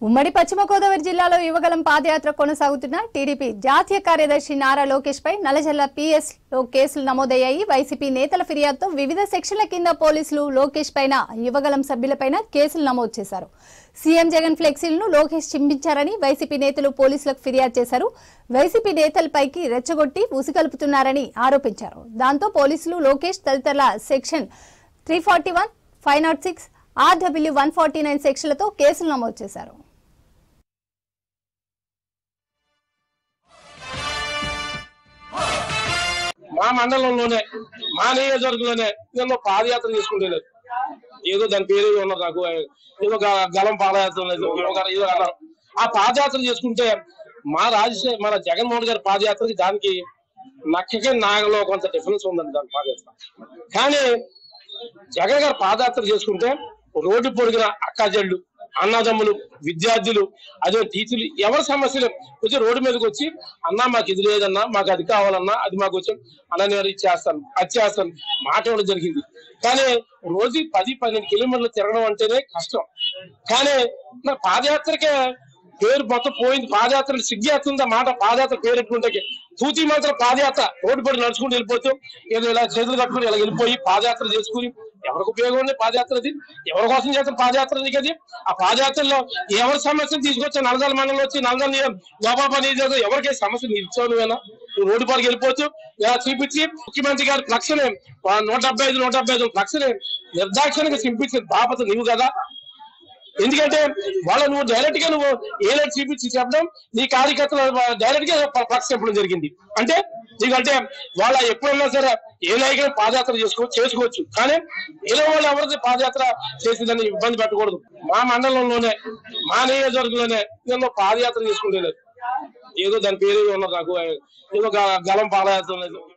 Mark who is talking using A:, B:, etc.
A: ఉమ్మడి పశ్చిమ గోదావరి జిల్లాలో యువగలం పాదయాత్ర కొనసాగుతున్న టీడీపీ జాతీయ కార్యదర్శి నారా లోకేష్ పై నల్లజల్ల పిఎస్ లో కేసులు నమోదయ్యాయి వైసీపీ నేతల ఫిర్యాదుతో వివిధ సెక్షన్ల కింద పోలీసులు లోకేష్ పైన యువగలం సభ్యులపైన కేసులు నమోదు చేశారు సీఎం జగన్ ఫ్లెక్సీలను లోకేష్ చింపించారని వైసీపీ నేతలు పోలీసులకు ఫిర్యాదు చేశారు వైసీపీ నేతలపైకి రెచ్చగొట్టి ఉసిగలుపుతున్నారని ఆరోపించారు దాంతో పోలీసులు లోకేష్ తదితరుల section three forty one five naught six RW one forty nine సెక్షన్లతో కేసులు నమోదు చేశారు
B: మా మండలంలోనే మా నియోజకవర్గంలోనే నేను పాదయాత్ర చేసుకుంటలేదు ఏదో దాని పేరు ఏదో ఉన్నది నాకు ఏదో గ- గలం పాదయాత్ర లేదు ఏదో గ- ఏదో అన్నారు ఆ పాదయాత్ర చేసుకుంటే మా రాజశేఖర్ మన జగన్మోహన్ గారి పాదయాత్రకి దానికి నక్కకి నాగలో కొంత డిఫరెన్స్ ఉందండి దాని పాదయాత్ర కానీ జగన్ గారు పాదయాత్ర చేసుకుంటే రోడ్డు పొడిగిన అక్కాజళ్ళు అన్నదమ్ములు విద్యార్థులు అదే టీచర్లు ఎవరి సమస్యలు కొంచెం రోడ్డు మీదకి వచ్చి అన్నా మాకు ఇది లేదన్నా మాకు అది కావాలన్నా అది మాకు వచ్చి అన్న నేను ఇది చేస్తాను అది చేస్తాను మాట ఇవ్వడం జరిగింది కానీ రోజు పది పన్నెండు కిలోమీటర్లు తిరగడం అంటేనే కష్టం కానీ నా పాదయాత్రకే పేరు మొత్తం పోయింది పాదయాత్ర సిగ్గేస్తుంది మాట పాదయాత్ర పేరు పెట్టుకుంటే తూతి మాత్రం పాదయాత్ర రోడ్డు పడి నడుచుకుంటూ వెళ్ళిపోతూ ఏదో ఇలా చేతులు కట్టుకుని ఇలా వెళ్ళిపోయి పాదయాత్ర చేసుకుని ఎవరికి ఉపయోగం ఉంది పాదయాత్ర అది ఎవరి కోసం చేస్తాం పాదయాత్ర నీకు అది ఆ పాదయాత్రలో ఎవరి సమస్యను తీసుకొచ్చి నలజాల మండలం వచ్చి నలజాల గోపాప నియోజకవర్గం ఎవరికి సమస్య నిలిచావు నువ్వేనా నువ్వు రోడ్డు పాడికి వెళ్ళిపోవచ్చు ఇలా చూపించి ముఖ్యమంత్రి గారి ఫ్లక్స్ని నూట డెబ్బై ఐదు నూట డెబ్బై ఐదు ఫ్లక్స్ని నిర్దాక్షణగా చింపించిన బాపత నీవు కదా ఎందుకంటే వాళ్ళ నువ్వు డైరెక్ట్ గా నువ్వు ఏలైట్ చూపించి చెప్పడం నీ కార్యకర్తలు డైరెక్ట్ గా పక్ష చెప్పడం జరిగింది అంటే నీకంటే వాళ్ళ ఎప్పుడన్నా సరే ఏ నాయకులు పాదయాత్ర చేసుకో చేసుకోవచ్చు కానీ ఏదో వాళ్ళు ఎవరిది పాదయాత్ర చేసిందని ఇబ్బంది పెట్టకూడదు మా మండలంలోనే మా నియోజకవర్గంలోనే నేను పాదయాత్ర చేసుకుంటలేదు ఏదో దాని పేరు ఏదో ఉన్నది నాకు ఏదో గ- గలం పాదయాత్ర లేదు